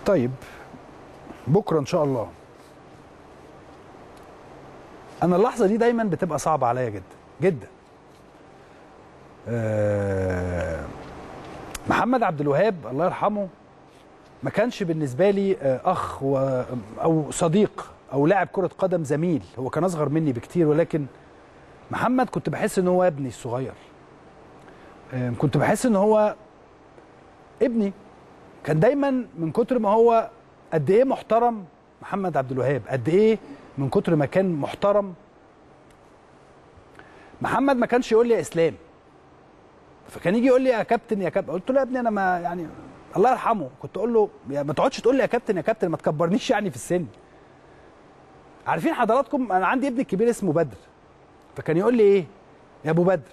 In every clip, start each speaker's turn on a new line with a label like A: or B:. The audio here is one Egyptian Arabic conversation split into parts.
A: طيب بكره ان شاء الله انا اللحظه دي دايما بتبقى صعبه عليا جدا جدا أه محمد عبد الوهاب الله يرحمه ما كانش بالنسبه لي اخ و او صديق او لاعب كره قدم زميل هو كان اصغر مني بكتير ولكن محمد كنت بحس ان هو ابني الصغير كنت بحس ان هو ابني كان دايما من كتر ما هو قد ايه محترم محمد عبد الوهاب قد ايه من كتر ما كان محترم محمد ما كانش يقول لي يا اسلام فكان يجي يقول لي يا كابتن يا كابتن قلت له يا ابني انا ما يعني الله يرحمه كنت اقول له ما تقعدش تقول لي يا كابتن يا كابتن ما تكبرنيش يعني في السن عارفين حضراتكم انا عندي ابني الكبير اسمه بدر فكان يقول لي ايه يا ابو بدر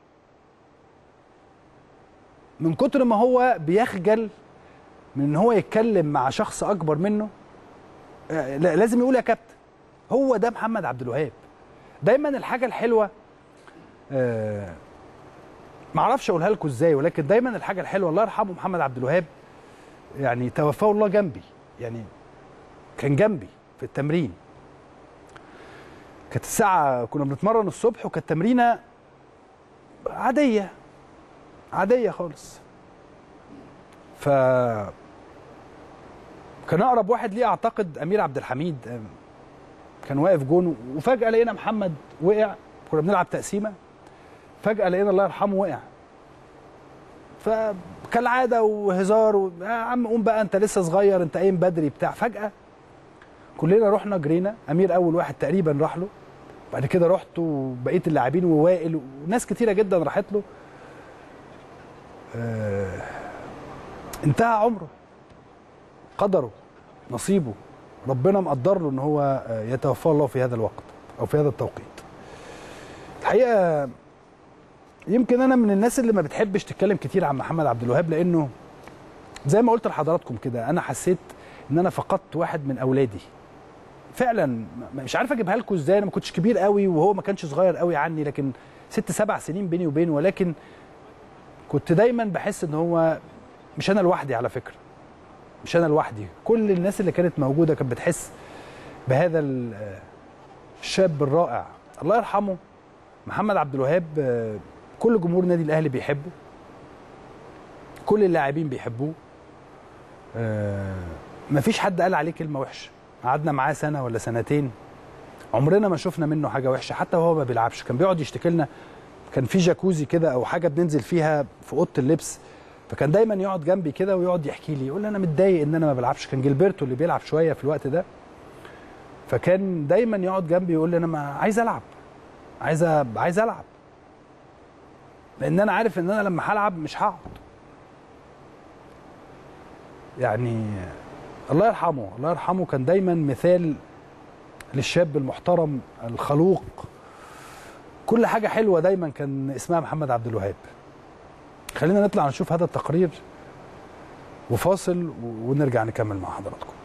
A: من كتر ما هو بيخجل من ان هو يتكلم مع شخص اكبر منه لازم يقول يا كابتن هو ده محمد عبد الوهاب دايما الحاجه الحلوه آه معرفش اقولها لكم ازاي ولكن دايما الحاجه الحلوه الله يرحمه محمد عبد الوهاب يعني توفاه الله جنبي يعني كان جنبي في التمرين كانت الساعه كنا بنتمرن الصبح وكانت تمرينه عاديه عاديه خالص ف كان اقرب واحد ليه اعتقد امير عبد الحميد كان واقف جون وفجاه لقينا محمد وقع كنا بنلعب تقسيمه فجاه لقينا الله يرحمه وقع فكالعاده وهزار و... يا عم قوم بقى انت لسه صغير انت قايم بدري بتاع فجاه كلنا رحنا جرينا امير اول واحد تقريبا راح له بعد كده رحت وبقيه اللاعبين ووائل وناس كتيره جدا راحت له آه انتهى عمره قدره نصيبه ربنا مقدر له ان هو يتوفى الله في هذا الوقت او في هذا التوقيت الحقيقه يمكن انا من الناس اللي ما بتحبش تتكلم كتير عن محمد عبد الوهاب لانه زي ما قلت لحضراتكم كده انا حسيت ان انا فقدت واحد من اولادي فعلا مش عارف اجيبها لكم ازاي انا ما كنتش كبير قوي وهو ما كانش صغير قوي عني لكن ست سبع سنين بيني وبينه ولكن كنت دايما بحس ان هو مش انا لوحدي على فكره مش انا لوحدي كل الناس اللي كانت موجوده كانت بتحس بهذا الشاب الرائع الله يرحمه محمد عبد الوهاب كل جمهور النادي الاهلي بيحبه كل اللاعبين بيحبوه مفيش حد قال عليه كلمه وحشه قعدنا معاه سنه ولا سنتين عمرنا ما شفنا منه حاجه وحشه حتى وهو ما بيلعبش كان بيقعد يشتكي لنا كان في جاكوزي كده او حاجه بننزل فيها في اوضه اللبس فكان دايما يقعد جنبي كده ويقعد يحكي لي يقول لي انا متضايق ان انا ما بلعبش كان جilberto اللي بيلعب شويه في الوقت ده فكان دايما يقعد جنبي يقول لي انا ما عايز العب عايز عايز العب لان انا عارف ان انا لما هلعب مش هقعد يعني الله يرحمه الله يرحمه كان دايما مثال للشاب المحترم الخلوق كل حاجه حلوه دايما كان اسمها محمد عبد الوهاب خلينا نطلع نشوف هذا التقرير وفاصل ونرجع نكمل مع حضراتكم